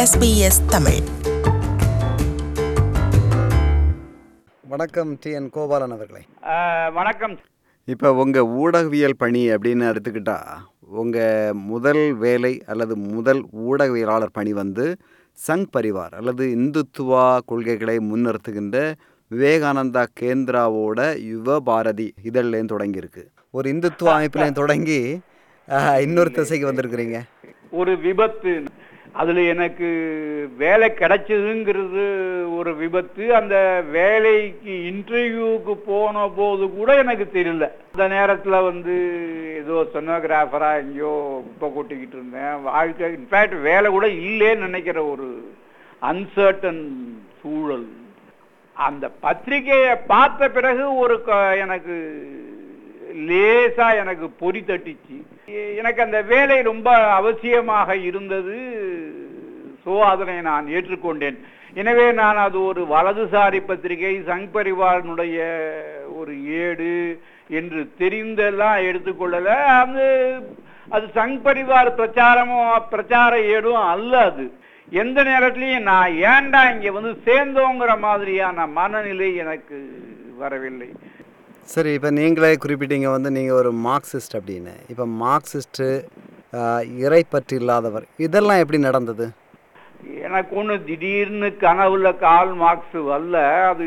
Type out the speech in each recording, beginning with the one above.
SBS Tamil வணக்கம் T N Gopalan அவர்களே ஆஹ் வணக்கம் இப்போ உங்கள் ஊடகவியல் பணி அப்படின்னு எடுத்துக்கிட்டா உங்கள் முதல் வேலை அல்லது முதல் ஊடகவியலாளர் பணி வந்து சங் பரிவார் அல்லது இந்துத்துவா கொள்கைகளை முன்னிறுத்துகின்ற விவேகானந்தா கேந்திராவோட யுவ பாரதி இதழ்லேருந்து தொடங்கியிருக்கு ஒரு இந்துத்துவ அமைப்பிலையும் தொடங்கி ஆஹ், இன்னொரு திசைக்கு வந்திருக்கிறீங்க ஒரு விபத்து அதுல எனக்கு வேலை கிடைச்சதுங்கிறது ஒரு விபத்து அந்த வேலைக்கு இன்டர்வியூக்கு போன போது கூட எனக்கு தெரியல அந்த நேரத்துல வந்து ஏதோ சொனோகிராஃபரா எங்கேயோ குப்பை கொட்டிக்கிட்டு இருந்தேன் வாழ்க்கை இன்ஃபேக்ட் வேலை கூட இல்லைன்னு நினைக்கிற ஒரு அன்சர்டன் சூழல் அந்த பத்திரிகையை பார்த்த பிறகு ஒரு க- எனக்கு லேசா எனக்கு பொறி தட்டிச்சு எ- எனக்கு அந்த வேலை ரொம்ப அவசியமாக இருந்தது சோ அதனை நான் ஏற்றுக்கொண்டேன் எனவே நான் அது ஒரு வலதுசாரி பத்திரிகை சங் பரிவாரனுடைய ஒரு ஏடு என்று தெரிந்தெல்லாம் எடுத்துக்கொள்ளல அது அது சங் பரிவார் பிரச்சாரமும் பிரச்சார ஏடும் அல்ல அது எந்த நேரத்திலையும் நான் ஏன்டா இங்க வந்து சேர்ந்தோங்கிற மாதிரியான மனநிலை எனக்கு வரவில்லை சரி இப்போ நீங்களே குறிப்பிட்டீங்க வந்து நீங்கள் ஒரு மார்க்சிஸ்ட் அப்படின்னு இப்போ மார்க்சிஸ்ட்டு ஆஹ், இறை பற்று இல்லாதவர் இதெல்லாம் எப்படி நடந்தது எனக்கு ஒண்ணு திடீர்னு கனவுல கால் மார்க்ஸ் வரல அது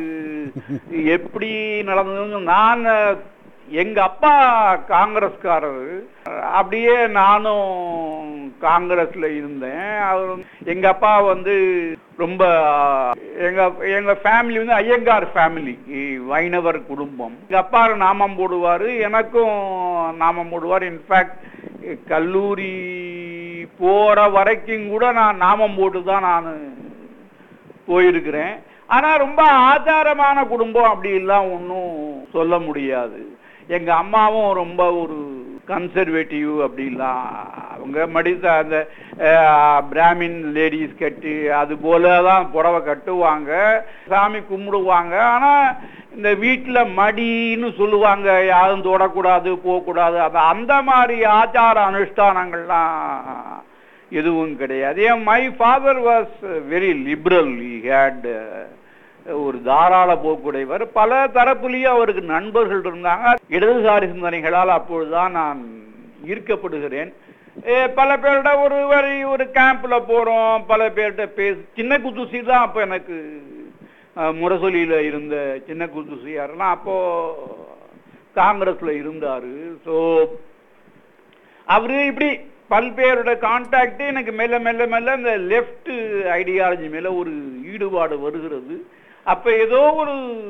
எப்படி நடந்ததுன்னு நான் எங்க அப்பா காங்கிரஸ்காரர் அப்படியே நானும் காங்கிரஸ்ல இருந்தேன் அவர் எங்க அப்பா வந்து ரொம்ப எங்க எங்க ஃபேமிலி வந்து ஐயங்கார் ஃபேமிலி வைணவர் குடும்பம் எங்க அப்பா நாமம் போடுவாரு எனக்கும் நாமம் போடுவார் இன்ஃபேக்ட் கல்லூரி போற வரைக்கும் கூட நான் நாமம் போட்டு தான் நான் போயிருக்கிறேன் ஆனா ரொம்ப ஆச்சாரமான குடும்பம் அப்படி எல்லாம் ஒன்றும் சொல்ல முடியாது எங்க அம்மாவும் ரொம்ப ஒரு கன்சர்வேட்டிவ் அப்படிலாம் அவங்க மடித்த அந்த அஹ், பிராமின் லேடிஸ் கட்டு அது போல தான் புடவை கட்டுவாங்க சாமி கும்பிடுவாங்க ஆனா இந்த வீட்டுல மடின்னு சொல்லுவாங்க யாரும் தொடக்கூடாது போகக்கூடாது அது அந்த மாதிரி ஆச்சார அனுஷ்டானங்கள்லாம் எதுவும் கிடையாது ஏன் my father was very liberal had ஒரு தாராள போக்குடையவர் பல தரப்புலேயும் அவருக்கு நண்பர்கள் இருந்தாங்க இடதுசாரி சிந்தனைகளால் அப்பொழுதுதான் நான் ஈர்க்கப்படுகிறேன் ஏ, பல பேர்கிட்ட ஒரு வரி ஒரு கேம்ப்ல போறோம் பல பேர்கிட்ட பேச சின்ன குத்துசி தான் அப்போ எனக்கு அஹ், முரசொலியில இருந்த சின்ன குத்துசியாரெல்லாம் அப்போ காங்கிரஸ்ல இருந்தாரு ஸோ அவரு இப்படி பல்வேரோட கான்டாக்ட் எனக்கு மெல்ல மெல்ல மெல்ல இந்த லெஃப்ட் ஐடியாலஜி மேல ஒரு ஈடுபாடு வருகிறது அப்ப ஏதோ ஒரு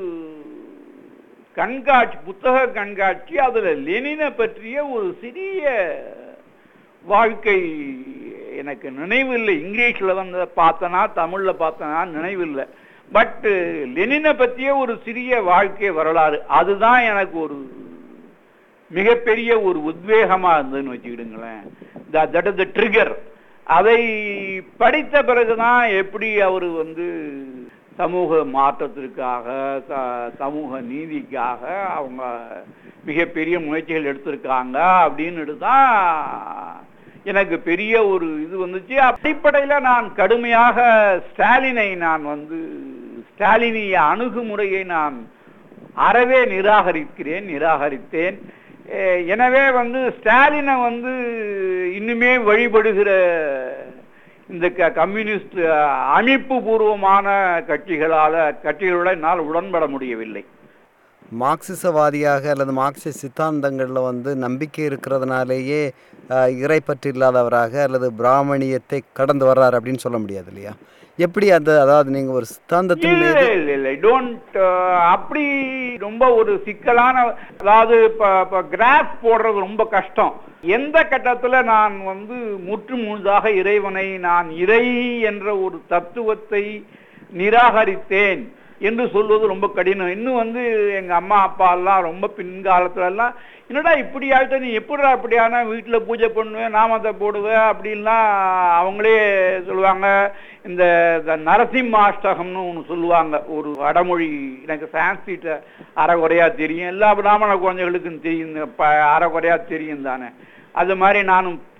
கண்காட்சி புத்தக கண்காட்சி அதுல லெனினை பற்றிய ஒரு சிறிய வாழ்க்கை எனக்கு நினைவில்லை இங்கிலீஷ்ல வந்து பார்த்தனா தமிழ்ல பார்த்தனா நினைவில்லை பட் லெனினை பற்றிய ஒரு சிறிய வாழ்க்கை வரலாறு அதுதான் எனக்கு ஒரு மிகப்பெரிய ஒரு உத்வேகமா இருந்ததுன்னு வச்சுக்கிடுங்களேன் தட் இஸ் த ட்ரிகர் அதை படித்த பிறகுதான் எப்படி அவர் வந்து சமூக மாற்றத்திற்காக ச- சமூக நீதிக்காக அவங்க மிகப்பெரிய முயற்சிகள் எடுத்திருக்காங்க அப்படின்னு தான் எனக்கு பெரிய ஒரு இது வந்துச்சு அடிப்படையில நான் கடுமையாக ஸ்டாலினை நான் வந்து ஸ்டாலினிய அணுகுமுறையை நான் அறவே நிராகரிக்கிறேன் நிராகரித்தேன் அஹ் எனவே வந்து ஸ்டாலினை வந்து இன்னுமே வழிபடுகிற இந்த க- கம்யூனிஸ்ட் அஹ், அமைப்பு பூர்வமான கட்சிகளால கட்சிகளோட என்னால் உடன்பட முடியவில்லை மார்க்சிசவாதியாக அல்லது மார்க்சிஸ்ட் சித்தாந்தங்களில் வந்து நம்பிக்கை இருக்கிறதுனாலேயே ஆஹ், இறை பற்று இல்லாதவராக அல்லது பிராமணியத்தை கடந்து வர்றாரு அப்படின்னு சொல்ல முடியாது இல்லையா எப்படி அந்த அதாவது நீங்கள் ஒரு சித்தாந்தத்தின் இல்ல மீது இல்ல இல்ல டோன்ட் அப்படி ரொம்ப ஒரு சிக்கலான அதாவது இப்ப இப்ப கிராஃப் போடுறது ரொம்ப கஷ்டம் எந்த கட்டத்துல நான் வந்து முற்று முழுதாக இறைவனை நான் இறை என்ற ஒரு தத்துவத்தை நிராகரித்தேன் என்று சொல்வது ரொம்ப கடினம் இன்னும் வந்து எங்க அம்மா அப்பா எல்லாம் ரொம்ப பின்காலத்துல எல்லாம் என்னடா இப்படி ஆயிட்ட நீ எப்படிடா அப்படியான வீட்டுல பூஜை பண்ணுவேன் நாமத்தை போடுவேன் அப்படின்லாம் அவங்களே சொல்லுவாங்க இந்த இந்த நரசிம்மாஷ்டகம்னு ஒன்று சொல்லுவாங்க ஒரு வடமொழி எனக்கு சான்ஸ்கிரிட்ட அறகுறையா தெரியும் எல்லா பிராமண குழந்தைகளுக்கும் தெரியும் இந்த ப- அறகுறையா தெரியும் தானே அது மாதிரி நானும்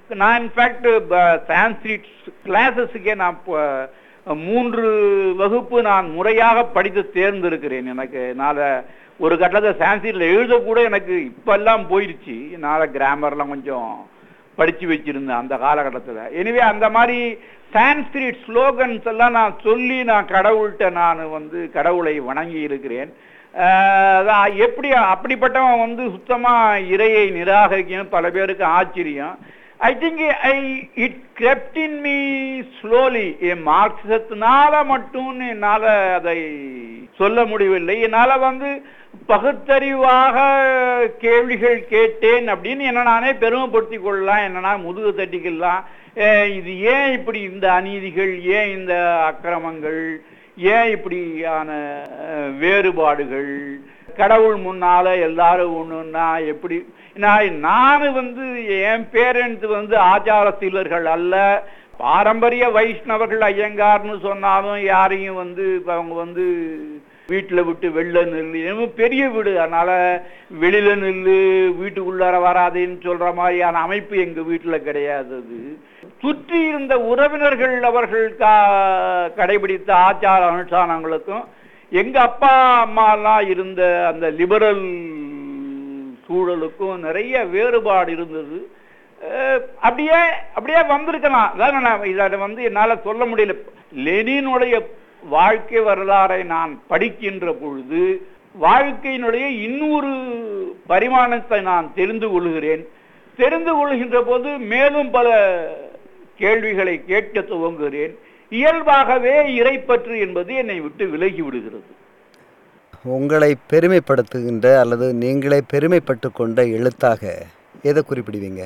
நான் இன்ஃபேக்ட் சான்ஸ்கிரிட் கிளாஸஸுக்கே நான் இப்போ மூன்று வகுப்பு நான் முறையாக படித்து தேர்ந்திருக்கிறேன் எனக்கு என்னால் ஒரு கட்டத்தில் சான்ஸ்கிரிட்ல எழுதக்கூட எனக்கு இப்பெல்லாம் போயிடுச்சு என்னால் கிராமர்லாம் கொஞ்சம் படிச்சு வச்சிருந்தேன் அந்த காலகட்டத்தில் எனவே அந்த மாதிரி சான்ஸ்கிரிட் ஸ்லோகன்ஸ் எல்லாம் நான் சொல்லி நான் கடவுள்கிட்ட நான் வந்து கடவுளை வணங்கி இருக்கிறேன் ஆஹ் அதான் எப்படி அப்படிப்பட்டவன் வந்து சுத்தமா இறையை நிராகரிக்கணும் பல பேருக்கு ஆச்சரியம் I think I it crept in me slowly என் மார்க்சத்தினால மட்டும் என்னால அதை சொல்ல முடியவில்லை என்னால வந்து பகுத்தறிவாக கேள்விகள் கேட்டேன் அப்படின்னு என்ன நானே பெருமைப்படுத்திக் கொள்ளலாம் என்னன்னா முதுகு தட்டிக்கலாம் அஹ் இது ஏன் இப்படி இந்த அநீதிகள் ஏன் இந்த அக்கிரமங்கள் ஏன் இப்படியான அஹ், வேறுபாடுகள் கடவுள் முன்னால எல்லாரும் ஒண்ணுன்னா எப்படி நான் நான் வந்து என் பேரண்ட்ஸ் வந்து ஆச்சார சீலர்கள் அல்ல பாரம்பரிய வைஷ்ணவர்கள் ஐயங்கார்னு சொன்னாலும் யாரையும் வந்து இப்ப அவங்க வந்து வீட்டுல விட்டு வெளில நில்லு இன்னும் பெரிய வீடு அதனால வெளியில நில்லு வீட்டுக்குள்ளார வராதேன்னு சொல்ற மாதிரியான அமைப்பு எங்க வீட்டுல கிடையாது அது சுற்றி இருந்த உறவினர்கள் அவர்கள் கா- கடைபிடித்த ஆச்சார அனுஷ்டானங்களுக்கும் எங்க அப்பா அம்மா எல்லாம் இருந்த அந்த லிபரல் சூழலுக்கும் நிறைய வேறுபாடு இருந்தது அஹ் அப்படியே அப்படியே வந்திருக்கலாம் அதான் நான் இதை வந்து என்னால சொல்ல முடியல லெனினுடைய வாழ்க்கை வரலாறை நான் படிக்கின்ற பொழுது வாழ்க்கையினுடைய இன்னொரு பரிமாணத்தை நான் தெரிந்து கொள்கிறேன் தெரிந்து கொள்கின்ற போது மேலும் பல கேள்விகளை கேட்க துவங்குகிறேன் இயல்பாகவே இறைப்பற்று என்பது என்னை விட்டு விலகி விடுகிறது உங்களை பெருமைப்படுத்துகின்ற அல்லது நீங்களே பெருமைப்பட்டு கொண்ட எழுத்தாக எதை குறிப்பிடுவீங்க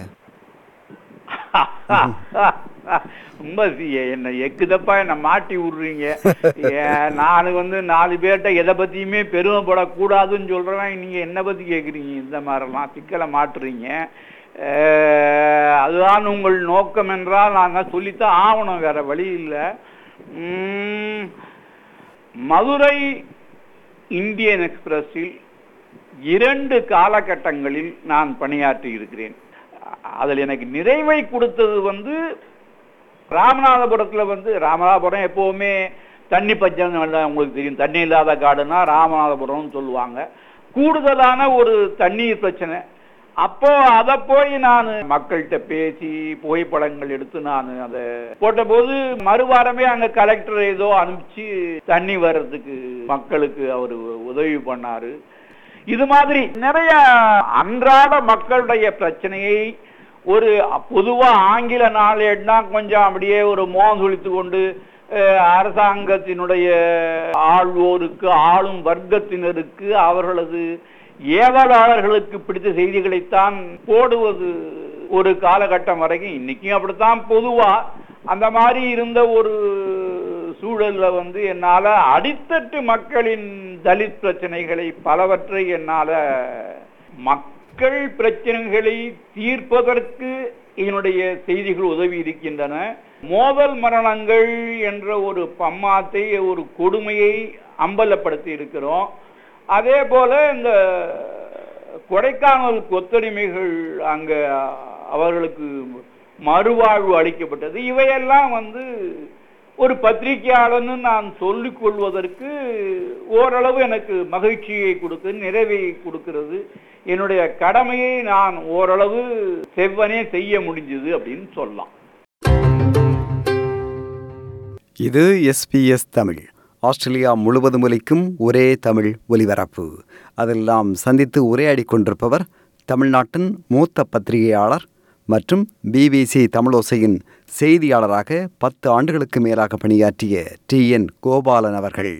ரொம்ப சி- என்ன எக்குதப்பா என்ன மாட்டி விடுறீங்க ஏன் நான் வந்து நாலு பேர்கிட்ட எதை பத்தியுமே பெருமைப்படக்கூடாதுன்னு சொல்றேன் நீங்க என்ன பத்தி கேக்குறீங்க இந்த மாதிரிலாம் சிக்கலை மாட்டுறீங்க அஹ், அதுதான் உங்கள் நோக்கம் என்றால் நான் சொல்லித்தான் ஆகணும் வேற வழி இல்லை உம், மதுரை இந்தியன் எக்ஸ்பிரஸில் இரண்டு காலகட்டங்களில் நான் பணியாற்றி இருக்கிறேன் அதில் எனக்கு நிறைவை கொடுத்தது வந்து ராமநாதபுரத்துல வந்து ராமநாதபுரம் எப்பவுமே தண்ணி பஞ்சம் நல்லா உங்களுக்கு தெரியும் தண்ணி இல்லாத காடுனா ராமநாதபுரம்னு சொல்லுவாங்க கூடுதலான ஒரு தண்ணீர் பிரச்சனை அப்போ அதை போய் நான் மக்கள்கிட்ட பேசி புகைப்படங்கள் எடுத்து நான் அதை போட்டபோது மறுவாரமே அங்க கலெக்டர் ஏதோ அனுப்பிச்சு தண்ணி வர்றதுக்கு மக்களுக்கு அவர் உதவி பண்ணாரு இது மாதிரி நிறைய அன்றாட மக்களுடைய பிரச்சனையை ஒரு பொதுவா ஆங்கில நாளேடுனா கொஞ்சம் அப்படியே ஒரு மோகம் சுழித்து கொண்டு அஹ், அரசாங்கத்தினுடைய ஆள்வோருக்கு ஆளும் வர்க்கத்தினருக்கு அவர்களது ஏவலாளர்களுக்கு பிடித்த செய்திகளைத்தான் போடுவது ஒரு காலகட்டம் வரைக்கும் இன்னைக்கும் அப்படித்தான் பொதுவா அந்த மாதிரி இருந்த ஒரு சூழல்ல வந்து என்னால அடித்தட்டு மக்களின் தலித் பிரச்சனைகளை பலவற்றை என்னால மக்கள் பிரச்சனைகளை தீர்ப்பதற்கு என்னுடைய செய்திகள் உதவி இருக்கின்றன மோதல் மரணங்கள் என்ற ஒரு பம்மாத்தை ஒரு கொடுமையை அம்பலப்படுத்தி இருக்கிறோம் அதே போல இந்த கொடைக்கானல் கொத்தடிமைகள் அங்க அவர்களுக்கு மறுவாழ்வு அளிக்கப்பட்டது இவையெல்லாம் வந்து ஒரு பத்திரிகையாளன்னு நான் சொல்லிக் கொள்வதற்கு ஓரளவு எனக்கு மகிழ்ச்சியை கொடுத்து நிறைவை கொடுக்கிறது என்னுடைய கடமையை நான் ஓரளவு செவ்வனே செய்ய முடிஞ்சது அப்படின்னு சொல்லலாம் இது எஸ்பிஎஸ் தமிழ் ஆஸ்திரேலியா முழுவதும் ஒலிக்கும் ஒரே தமிழ் ஒலிபரப்பு அதெல்லாம் சந்தித்து உரையாடி கொண்டிருப்பவர் தமிழ்நாட்டின் மூத்த பத்திரிகையாளர் மற்றும் பிபிசி தமிழோசையின் செய்தியாளராக பத்து ஆண்டுகளுக்கு மேலாக பணியாற்றிய டி என் கோபாலன் அவர்கள்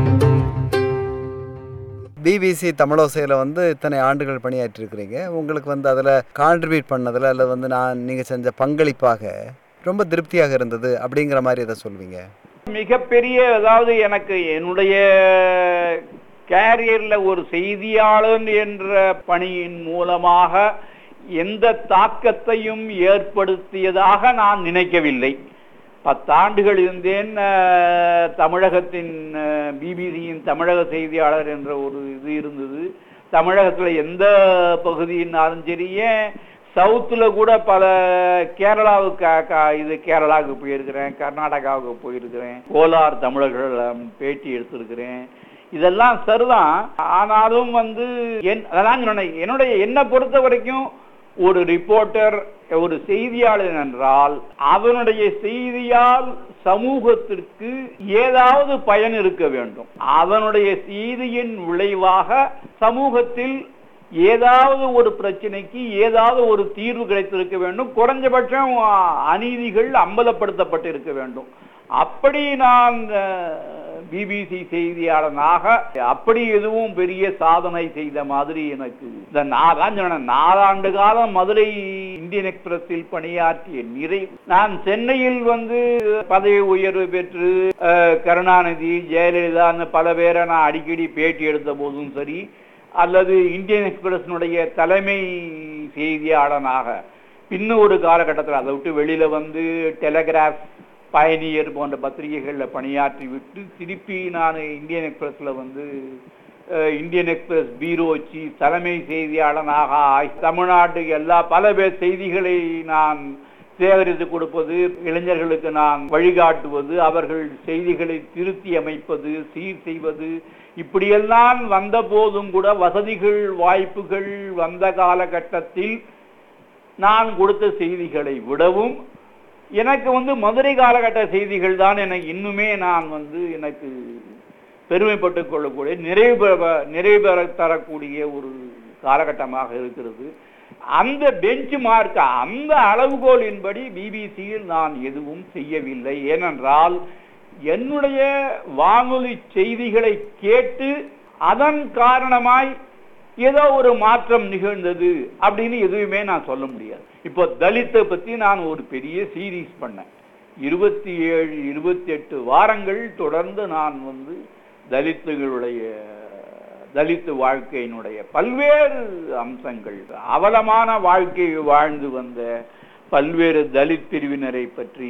பிபிசி தமிழோசையில் வந்து இத்தனை ஆண்டுகள் பணியாற்றிருக்கிறீங்க உங்களுக்கு வந்து அதில் கான்ட்ரிபியூட் பண்ணதில் அல்லது வந்து நான் நீங்கள் செஞ்ச பங்களிப்பாக ரொம்ப திருப்தியாக இருந்தது அப்படிங்கிற மாதிரி எதை சொல்வீங்க மிகப்பெரிய அதாவது எனக்கு என்னுடைய கேரியர்ல ஒரு செய்தியாளன் என்ற பணியின் மூலமாக எந்த தாக்கத்தையும் ஏற்படுத்தியதாக நான் நினைக்கவில்லை பத்தாண்டுகள் இருந்தேன் அஹ், தமிழகத்தின் பிபிசியின் தமிழக செய்தியாளர் என்ற ஒரு இது இருந்தது தமிழகத்தில் எந்த பகுதியினாலும் சரி ஏன் சவுத்துல கூட பல கேரளாவுக்கு க- க- இது கேரளாவுக்கு போயிருக்கிறேன் கர்நாடகாவுக்கு போயிருக்கிறேன் கோலார் தமிழர்கள் பேட்டி எடுத்திருக்கிறேன் இதெல்லாம் சரிதான் ஆனாலும் வந்து என் அதான் சொன்னேன் என்னுடைய என்னை பொறுத்த வரைக்கும் ஒரு ரிப்போர்ட்டர் ஒரு செய்தியாளர் என்றால் அவனுடைய செய்தியால் சமூகத்திற்கு ஏதாவது பயன் இருக்க வேண்டும் அவனுடைய செய்தியின் விளைவாக சமூகத்தில் ஏதாவது ஒரு பிரச்சனைக்கு ஏதாவது ஒரு தீர்வு கிடைத்திருக்க வேண்டும் குறைஞ்சபட்சம் ஆ, அநீதிகள் அம்பலப்படுத்தப்பட்டு இருக்க வேண்டும் அப்படி நான் பிபிசி செய்தியாளனாக அப்படி எதுவும் பெரிய சாதனை செய்த மாதிரி எனக்கு இந்த நான் தான் சொன்னேன் நாலாண்டு காலம் மதுரை இந்தியன் எக்ஸ்பிரஸில் பணியாற்றிய நிறை நான் சென்னையில் வந்து பதவி உயர்வு பெற்று அஹ், கருணாநிதி ஜெயலலிதா பல பேரை நான் அடிக்கடி பேட்டி எடுத்த போதும் சரி அல்லது இந்தியன் எக்ஸ்பிரஸினுடைய தலைமை செய்தியாளனாக பின்ன ஒரு காலகட்டத்தில் அதை விட்டு வெளியில வந்து டெலகிராஃப் பயணியர் போன்ற பத்திரிகைகளில் பணியாற்றி விட்டு திருப்பி நான் இந்தியன் எக்ஸ்பிரஸ்ல வந்து அஹ், இந்தியன் எக்ஸ்பிரஸ் பீரோ சீஃப் தலைமை செய்தியாளனாக ஆகி தமிழ்நாட்டுக்கு எல்லா பல பேர் செய்திகளை நான் சேகரித்து கொடுப்பது இளைஞர்களுக்கு நான் வழிகாட்டுவது அவர்கள் செய்திகளை திருத்தி அமைப்பது சீர் செய்வது இப்படியெல்லாம் வந்த போதும் கூட வசதிகள் வாய்ப்புகள் வந்த காலகட்டத்தில் நான் கொடுத்த செய்திகளை விடவும் எனக்கு வந்து மதுரை காலகட்ட செய்திகள் தான் எனக்கு இன்னுமே நான் வந்து எனக்கு பெருமைப்பட்டுக் கொள்ளக்கூடிய நிறைவு பெற- நிறைவு பெற தரக்கூடிய ஒரு காலகட்டமாக இருக்கிறது அந்த பெஞ்ச் மார்க் அந்த அளவுகோலின்படி பிபிசியில் நான் எதுவும் செய்யவில்லை ஏனென்றால் என்னுடைய வானொலி செய்திகளை கேட்டு அதன் காரணமாய் ஏதோ ஒரு மாற்றம் நிகழ்ந்தது அப்படின்னு எதுவுமே நான் சொல்ல முடியாது இப்போ தலித்தை பத்தி நான் ஒரு பெரிய சீரீஸ் பண்ணேன் இருபத்தி ஏழு இருபத்தி எட்டு வாரங்கள் தொடர்ந்து நான் வந்து தலித்துகளுடைய தலித்து வாழ்க்கையினுடைய பல்வேறு அம்சங்கள் அவலமான வாழ்க்கையை வாழ்ந்து வந்த பல்வேறு தலித் பிரிவினரை பற்றி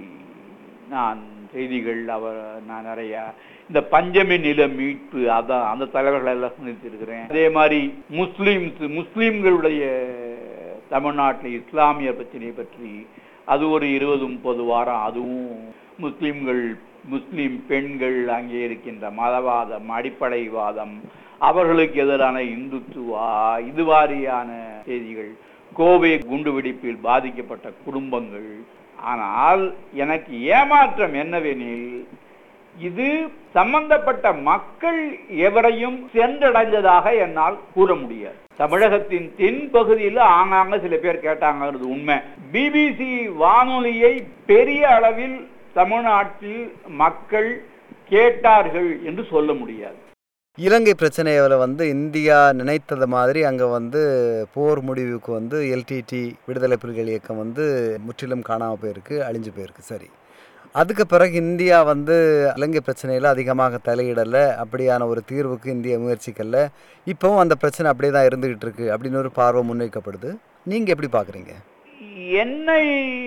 நான் செய்திகள் அவர் நான் நிறைய இந்த பஞ்சமி நில மீட்பு அதான் அந்த தலைவர்கள் எல்லாம் சந்தித்திருக்கிறேன் அதே மாதிரி முஸ்லிம்ஸ் முஸ்லிம்களுடைய தமிழ்நாட்டில் இஸ்லாமிய பிரச்சனை பற்றி அது ஒரு இருபது முப்பது வாரம் அதுவும் முஸ்லிம்கள் முஸ்லிம் பெண்கள் அங்கே இருக்கின்ற மதவாதம் அடிப்படைவாதம் அவர்களுக்கு எதிரான இந்துத்துவா இது வாரியான செய்திகள் கோவை குண்டுவெடிப்பில் பாதிக்கப்பட்ட குடும்பங்கள் ஆனால் எனக்கு ஏமாற்றம் என்னவெனில் இது சம்பந்தப்பட்ட மக்கள் எவரையும் சென்றடைந்ததாக என்னால் கூற முடியாது தமிழகத்தின் தென் பகுதியில் ஆங்காங்க சில பேர் கேட்டாங்கிறது உண்மை பிபிசி வானொலியை பெரிய அளவில் தமிழ்நாட்டில் மக்கள் கேட்டார்கள் என்று சொல்ல முடியாது இலங்கை பிரச்சனையில் வந்து இந்தியா நினைத்தது மாதிரி அங்கே வந்து போர் முடிவுக்கு வந்து எல்டிடி விடுதலை புலிகள் இயக்கம் வந்து முற்றிலும் காணாமல் போயிருக்கு அழிஞ்சு போயிருக்கு சரி அதுக்கு பிறகு இந்தியா வந்து இலங்கை பிரச்சனையில் அதிகமாக தலையிடலை அப்படியான ஒரு தீர்வுக்கு இந்தியா முயற்சிக்கல இப்போவும் அந்த பிரச்சனை அப்படியே தான் இருந்துகிட்டு இருக்கு அப்படின்னு ஒரு பார்வை முன்வைக்கப்படுது நீங்கள் எப்படி பார்க்குறீங்க என்னை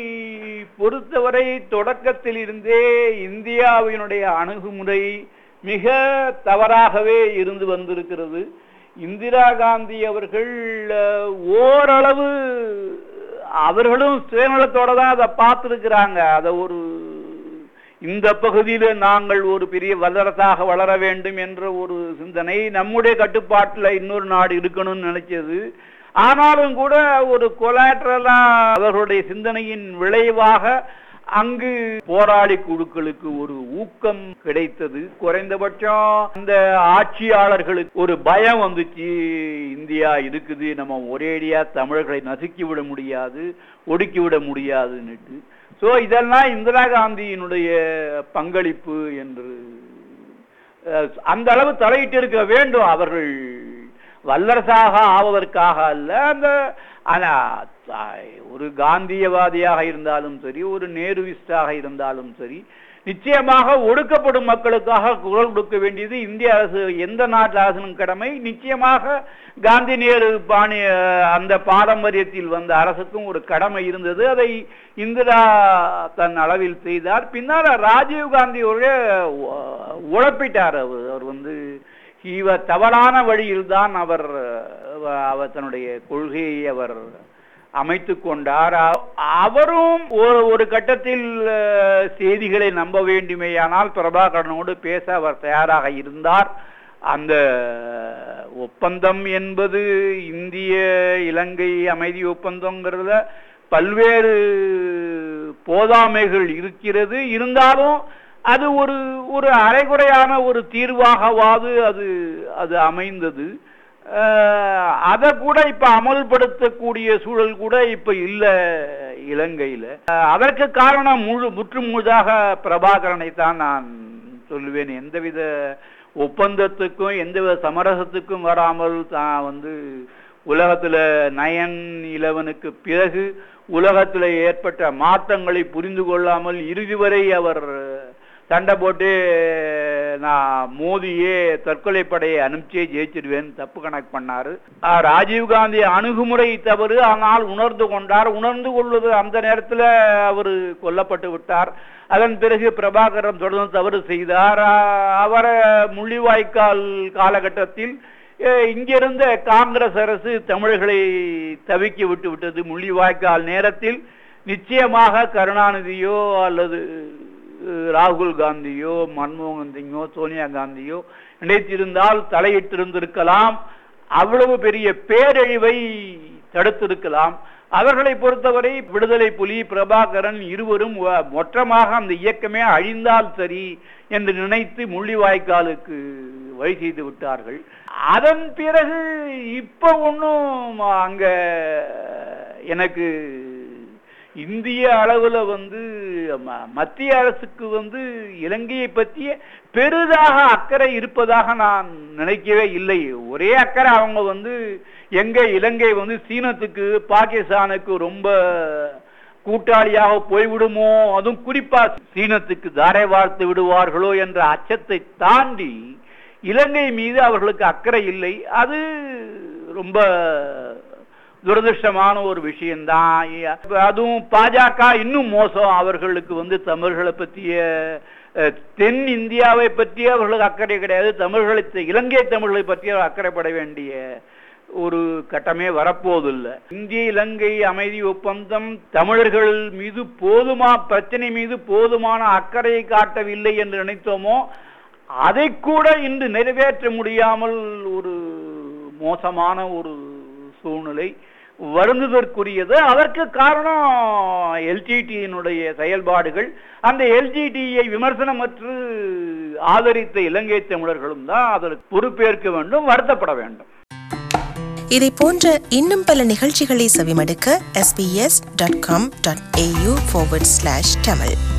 பொறுத்தவரை தொடக்கத்தில் இருந்தே இந்தியாவினுடைய அணுகுமுறை மிக தவறாகவே இருந்து வந்திருக்கிறது இந்திரா காந்தி அவர்கள் அஹ், ஓரளவு அவர்களும் சுயநலத்தோட தான் அதை பார்த்துருக்கிறாங்க அதை ஒரு இந்த பகுதியில நாங்கள் ஒரு பெரிய வல்லரசாக வளர வேண்டும் என்ற ஒரு சிந்தனை நம்முடைய கட்டுப்பாட்டுல இன்னொரு நாடு இருக்கணும்னு நினைச்சது ஆனாலும் கூட ஒரு கொலாட்ரலா அவர்களுடைய சிந்தனையின் விளைவாக அங்கு போராளி குழுக்களுக்கு ஒரு ஊக்கம் கிடைத்தது குறைந்தபட்சம் அந்த ஆட்சியாளர்களுக்கு ஒரு பயம் வந்துச்சு இந்தியா இருக்குது நம்ம ஒரேடியா தமிழர்களை நசுக்கி விட முடியாது ஒடுக்கி விட முடியாதுன்னுட்டு சோ இதெல்லாம் இந்திரா காந்தியினுடைய பங்களிப்பு என்று அஹ், அந்த அளவு தலையிட்டு இருக்க வேண்டும் அவர்கள் வல்லரசாக ஆவதற்காக அல்ல அந்த ஆனா தாய், ஒரு காந்தியவாதியாக இருந்தாலும் சரி ஒரு நேருவிஸ்டாக இருந்தாலும் சரி நிச்சயமாக ஒடுக்கப்படும் மக்களுக்காக குரல் கொடுக்க வேண்டியது இந்திய அரசு எந்த நாட்டு அரசின் கடமை நிச்சயமாக காந்தி நேரு பாணி அஹ், அந்த பாரம்பரியத்தில் வந்த அரசுக்கும் ஒரு கடமை இருந்தது அதை இந்திரா தன் அளவில் செய்தார் பின்னால் ராஜீவ் காந்தி ஒரு உழப்பிட்டார் அவர் அவர் வந்து இவர் தவறான வழியில் தான் அவர் அவர் தன்னுடைய கொள்கையை அவர் அமைத்து கொண்டார் அ- அவரும் ஒரு ஒரு கட்டத்தில் அஹ், செய்திகளை நம்ப வேண்டுமேயானால் பிரபாகரனோடு பேச அவர் தயாராக இருந்தார் அந்த ஒப்பந்தம் என்பது இந்திய இலங்கை அமைதி ஒப்பந்தங்கிறதுல பல்வேறு போதாமைகள் இருக்கிறது இருந்தாலும் அது ஒரு ஒரு அரைகுறையான ஒரு தீர்வாகவாது அது அது அமைந்தது அதை கூட இப்ப அமல்படுத்தக்கூடிய சூழல் கூட இப்ப இல்ல இலங்கையில அஹ், அதற்கு காரணம் முழு முற்று முழுதாக பிரபாகரனை தான் நான் சொல்லுவேன் எந்தவித ஒப்பந்தத்துக்கும் எந்தவித சமரசத்துக்கும் வராமல் தான் வந்து உலகத்துல நயன் இலவனுக்கு பிறகு உலகத்துல ஏற்பட்ட மாற்றங்களை புரிந்து கொள்ளாமல் இறுதி வரை அவர் சண்டை போட்டு நான் மோதியே தற்கொலை படையை அனுப்பிச்சே ஜெயிச்சிருவேன் தப்பு கணக்கு பண்ணாரு ஆஹ் ராஜீவ் காந்தி அணுகுமுறை தவறு ஆனால் உணர்ந்து கொண்டார் உணர்ந்து கொள்வது அந்த நேரத்துல அவர் கொல்லப்பட்டு விட்டார் அதன் பிறகு பிரபாகரன் தொடர்ந்து தவறு செய்தார் ஆஹ் அவரை முள்ளிவாய்க்கால் காலகட்டத்தில் அஹ் இங்கிருந்த காங்கிரஸ் அரசு தமிழர்களை தவிக்க விட்டு விட்டது முள்ளிவாய்க்கால் நேரத்தில் நிச்சயமாக கருணாநிதியோ அல்லது அஹ், ராகுல் காந்தியோ மன்மோகன் சிங்கோ சோனியா காந்தியோ நினைத்திருந்தால் தலையிட்டிருந்திருக்கலாம் அவ்வளவு பெரிய பேரழிவை தடுத்திருக்கலாம் அவர்களை பொறுத்தவரை விடுதலை புலி பிரபாகரன் இருவரும் வ- மொற்றமாக அந்த இயக்கமே அழிந்தால் சரி என்று நினைத்து முள்ளிவாய்க்காலுக்கு வழி செய்து விட்டார்கள் அதன் பிறகு இப்ப ஒன்றும் அங்க எனக்கு இந்திய அளவுல வந்து ம- மத்திய அரசுக்கு வந்து இலங்கையை பற்றிய பெரிதாக அக்கறை இருப்பதாக நான் நினைக்கவே இல்லை ஒரே அக்கறை அவங்க வந்து எங்க இலங்கை வந்து சீனத்துக்கு பாகிஸ்தானுக்கு ரொம்ப கூட்டாளியாக போய்விடுமோ அதுவும் குறிப்பா சீனத்துக்கு தாரை வார்த்து விடுவார்களோ என்ற அச்சத்தை தாண்டி இலங்கை மீது அவர்களுக்கு அக்கறை இல்லை அது ரொம்ப துரதிருஷ்டமான ஒரு விஷயம்தான் அதுவும் பாஜக இன்னும் மோசம் அவர்களுக்கு வந்து தமிழர்களை பற்றிய அஹ், தென் இந்தியாவை பற்றி அவர்களுக்கு அக்கறை கிடையாது தமிழர்களை இலங்கை தமிழர்களை பற்றி அக்கறைப்பட வேண்டிய ஒரு கட்டமே வரப்போவதில்லை இந்திய இலங்கை அமைதி ஒப்பந்தம் தமிழர்கள் மீது போதுமா பிரச்சனை மீது போதுமான அக்கறையை காட்டவில்லை என்று நினைத்தோமோ அதை கூட இன்று நிறைவேற்ற முடியாமல் ஒரு மோசமான ஒரு சூழ்நிலை வருந்துதற்குரியது அதற்கு காரணம் எல்ஜிடியினுடைய செயல்பாடுகள் அந்த எல்ஜிடியை விமர்சனமற்று ஆதரித்த இலங்கை தமிழர்களும் தான் அதற்கு பொறுப்பேற்க வேண்டும் வருத்தப்பட வேண்டும் இதை போன்ற இன்னும் பல நிகழ்ச்சிகளை செவிமடுக்க sbs.com.au forward slash tamil